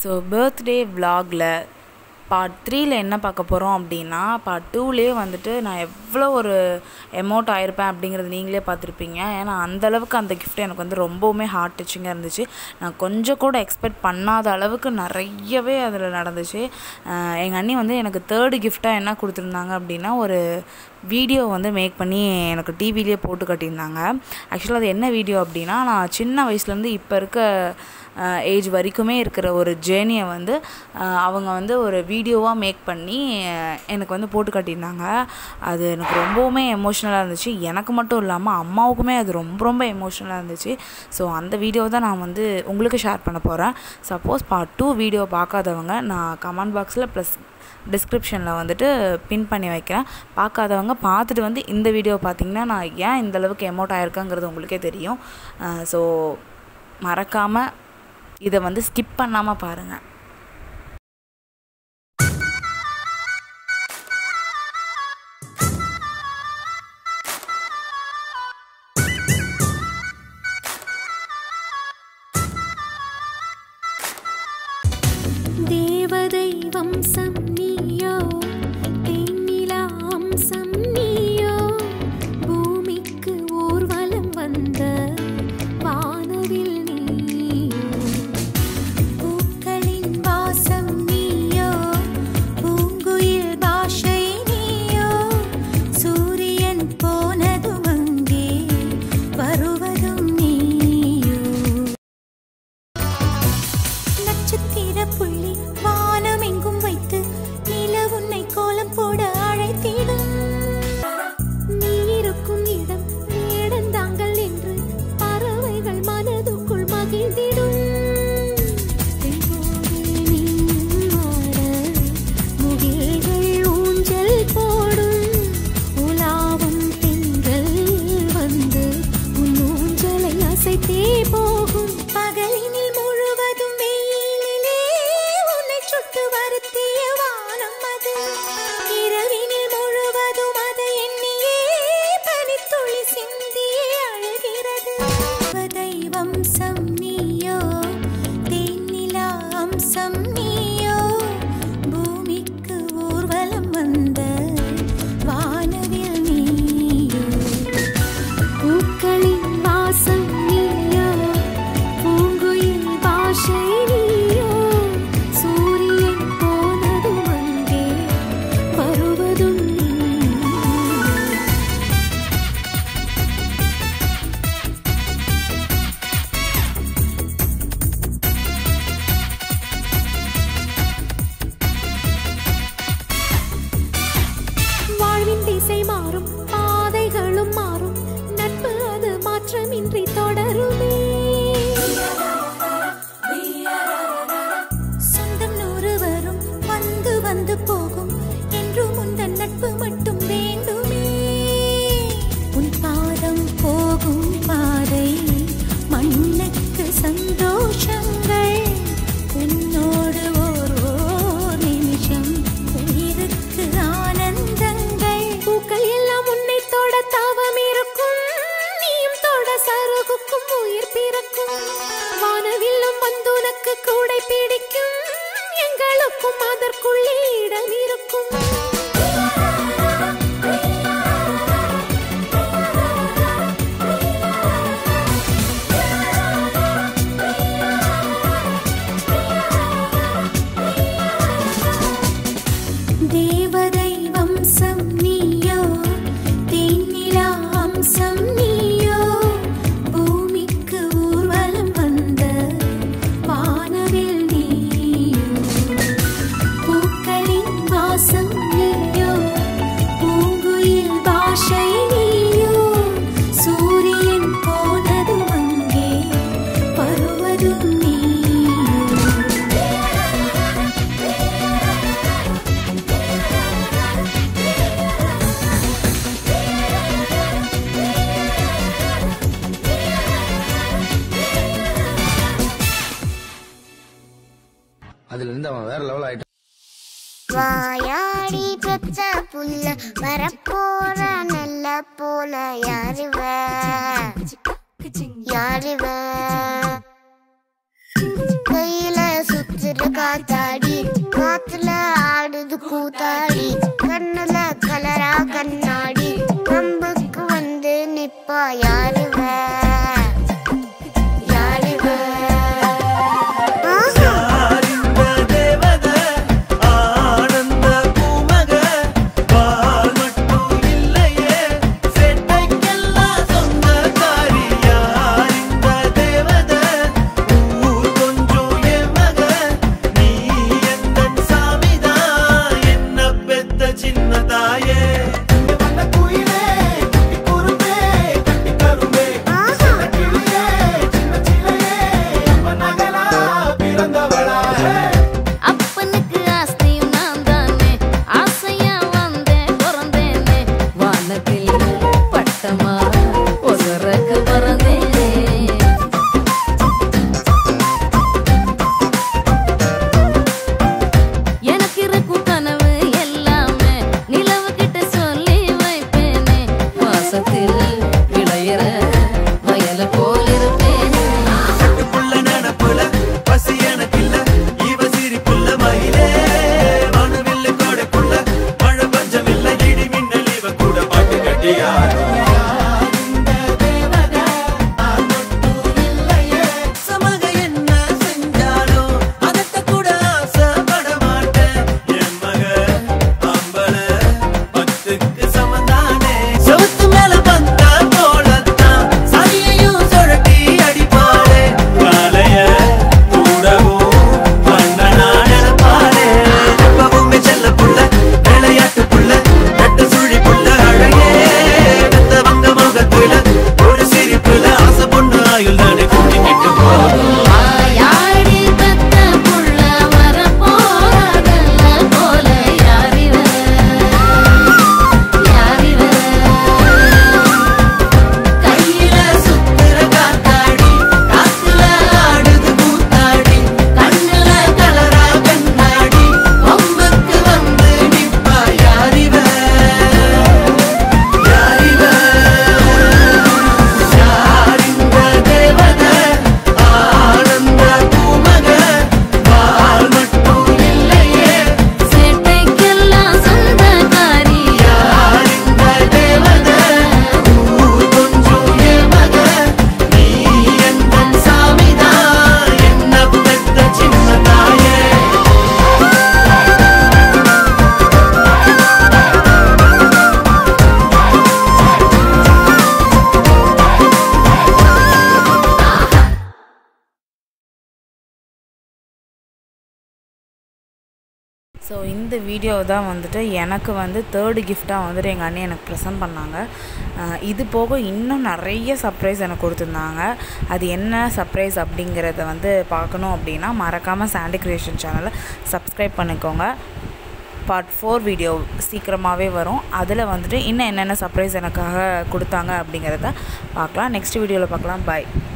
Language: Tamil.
ஸோ பர்த்டே vlogல பார்ட் த்ரீல என்ன பார்க்க போகிறோம் அப்படின்னா பார்ட் டூலேயே வந்துட்டு நான் எவ்வளோ ஒரு எமௌண்ட் ஆயிருப்பேன் அப்படிங்கிறது நீங்களே பார்த்துருப்பீங்க ஏன்னா அந்தளவுக்கு அந்த gift எனக்கு வந்து ரொம்பவுமே ஹார்ட் டச்சிங்காக இருந்துச்சு நான் கொஞ்சம் கூட எக்ஸ்பெக்ட் பண்ணாத அளவுக்கு நிறையவே அதில் நடந்துச்சு எங்கள் அண்ணி வந்து எனக்கு தேர்டு கிஃப்டாக என்ன கொடுத்துருந்தாங்க அப்படின்னா ஒரு வீடியோ வந்து மேக் பண்ணி எனக்கு டிவிலேயே போட்டு கட்டியிருந்தாங்க ஆக்சுவலாக அது என்ன வீடியோ அப்படின்னா நான் சின்ன வயசுலேருந்து இப்போ இருக்க ஏஜ் வரைக்குமே இருக்கிற ஒரு ஜேர்னியை வந்து அஹ், அவங்க வந்து ஒரு வீடியோவாக மேக் பண்ணி அஹ், எனக்கு வந்து போட்டு காட்டியிருந்தாங்க அது எனக்கு ரொம்பவுமே எமோஷ்னலாக இருந்துச்சு எனக்கு மட்டும் இல்லாமல் அம்மாவுக்குமே அது ரொம்ப ரொம்ப எமோஷ்னலாக இருந்துச்சு ஸோ அந்த வீடியோ தான் நான் வந்து உங்களுக்கு ஷேர் பண்ண போகிறேன் சப்போஸ் பார்ட் டூ வீடியோ பார்க்காதவங்க நான் கமெண்ட் பாக்ஸில் ப்ளஸ் டிஸ்கிரிப்ஷனில் வந்துட்டு பின் பண்ணி வைக்கிறேன் பார்க்காதவங்க பார்த்துட்டு வந்து இந்த வீடியோ பார்த்தீங்கன்னா நான் ஏன் இந்த அளவுக்கு எமௌண்ட் ஆயிருக்கேங்கிறது உங்களுக்கே தெரியும் ஸோ மறக்காமல் இதை வந்து ஸ்கிப் பண்ணாமல் பாருங்கள் தேவதை வம்சம் நீயோ தேனிலா அம்சம் நீயோ பூமிக்கு ஊர்வலம் வந்த வானவில் நீயோ பூக்களின் வாசம் நீயோ பூங்குயில் பாஷை நீயோ சூரியன் போனதும் அங்கே வருவதும் நீயோ நட்சத்திர புள்ளி வானம் எங்கும் வைத்து நில உன்னை கோலம் போட அழைத்திடும் நீ இருக்கும் இடம் வேடந்தாங்கள் என்று பறவைகள் மனதுக்குள் மகிழ்ந்திடும் தென்போடு நீயும் ஆட, முகில்கள் ஊஞ்சல் போடும் உலாவும் பெண்கள் வந்து உன் ஊஞ்சலை அசைத்தே போகும் பகலினில் முழுவதும் வெயிலிலே உன்னை சுட்டு வருத்திய வானம் அது இரவினில் முழுவதும் அதை எண்ணியே பனித்துளி சிந்தியே அழுகிறது தெய்வம் சம் நீயோ தேனிலா அம்சம் நீயோ பூமிக்கு ஊர்வலம் வந்த வானவில் நீயோ பூக்களின் வாசம் நீயோ பூங்குயில் பாஷை நீயோ சூரியன் போனதும் அங்கே வருவதும் நீயோ வாழ்வின் திசை மாறும் பாதைகளும் மாறும் நட்பு அது மாற்றமின்றி தொடருமே சொந்தம் நூறு வரும் வந்து வந்து போகும் என்றும் உந்தன் நட்பு மட்டும் வேண்டுமே உன் பாதம் போகும் பாதை மண்ணுக்கு சந்தோஷங்கள் உன்னோடு ஓர் ஓர் நிமிஷம் உயிருக்கு ஆனந்தங்கள் பூக்கள் எல்லாம் உன்னை தொட தாவம் இருக்கும் நீயும் தொட சருகுக்கும் உயிர் பிறக்கும் வானவில்லும் வந்து உனக்கு கூடை பிடிக்கும் எங்களுக்கும் அதற்குள்ளே இடம் இருக்கும் தேவதை வம்சம் நீயோ தேனிலா அம்சம் நீயோ பூமிக்கு ஊர்வலம் வந்த வானவில் நீயோ பூக்களின் வாசம் நீயோ பூங்குயில் பாஷை நீயோ சூரியன் போனதும் அங்கே வருவதும் நீயோ அதுல இருந்து அவன் வேற லெவல் ஆயிட்டான் வாயாடி பெத்த புள்ள வரப்போற நல்ல போல யாருவ யாருவ கையில சுத்துற ஸோ இந்த வீடியோ தான் வந்துட்டு எனக்கு வந்து தேர்டு கிஃப்டாக வந்துட்டு எங்கள் அண்ணி எனக்கு ப்ரெசென்ட் பண்ணாங்க அஹ் இது போக இன்னும் நிறைய சர்ப்ரைஸ் எனக்கு கொடுத்துருந்தாங்க அது என்ன சர்ப்ரைஸ் அப்படிங்கிறத வந்து பார்க்கணும் அப்படின்னா மறக்காமல் சாண்டி கிரியேஷன் சேனலை சப்ஸ்கிரைப் பண்ணிக்கோங்க பார்ட் ஃபோர் வீடியோ சீக்கிரமாகவே வரும் அதில் வந்துட்டு இன்னும் என்னென்ன சர்ப்ரைஸ் எனக்காக கொடுத்தாங்க அப்படிங்கிறத பார்க்கலாம் நெக்ஸ்ட் வீடியோவில் பார்க்கலாம் பாய்